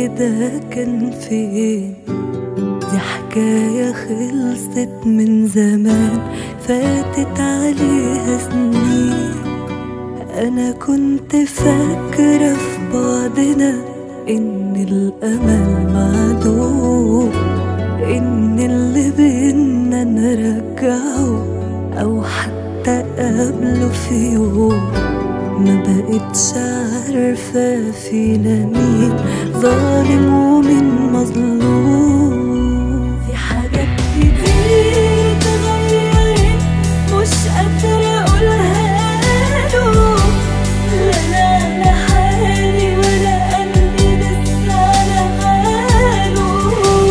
ده كان فين دي حكاية خلصت من زمان فاتت عليها سنين أنا كنت فاكرة في بعدنا إن الأمل معدوم إن اللي بينا نرجعه أو حتى قبله في يوم ما بقتش عارفة فينا مين ظالم ومين مظلوم في حاجات كتير اتغيرت مش قادرة أقولها له لا لا لا حالي ولا قلبي لسه على حاله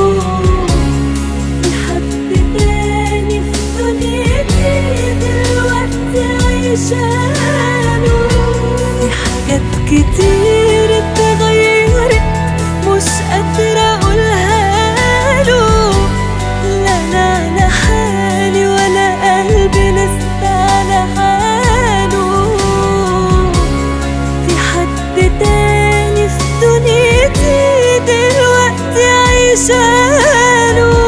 في حد تاني في دنيتي دلوقتي عايشاله في حاجات كتير اتغيرت مش قادرة أقولها له لا لا لا حالي ولا قلبي لسه على حاله في حد تاني في دنيتي دلوقتي عايشاله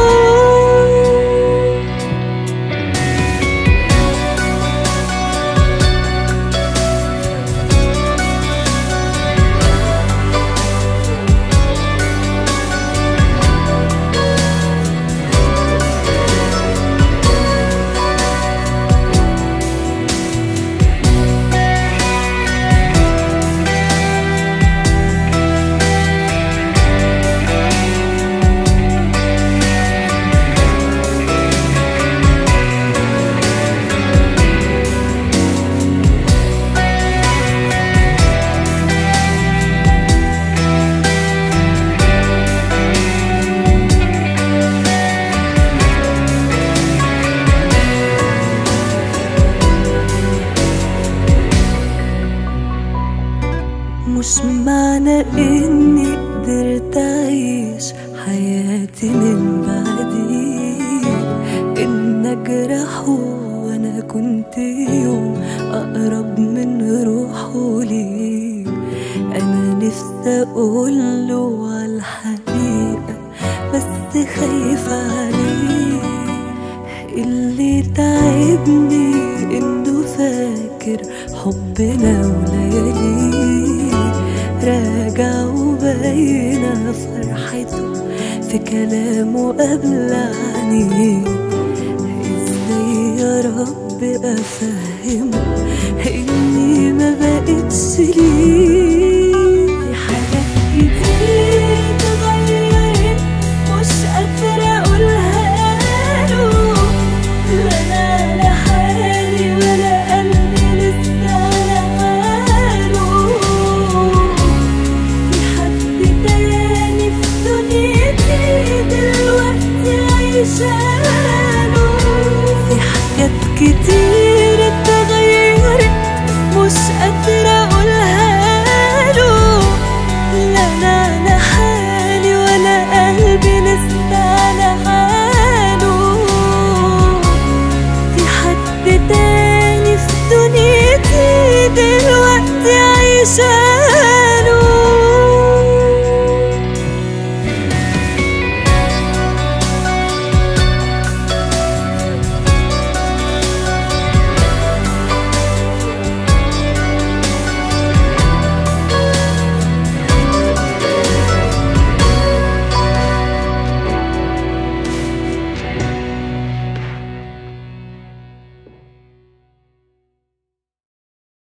مش معنى اني قدرت اعيش حياتي من بعديك ان اجرحه وانا كنت يوم اقرب من روحه ليك انا نفسي اقوله على الحقيقة بس خايفة عليه اللي تعبني انه فاكر حبنا ولياليه راجع وباينة فرحته في كلامه قبل عينيه ازاي يا رب افهمه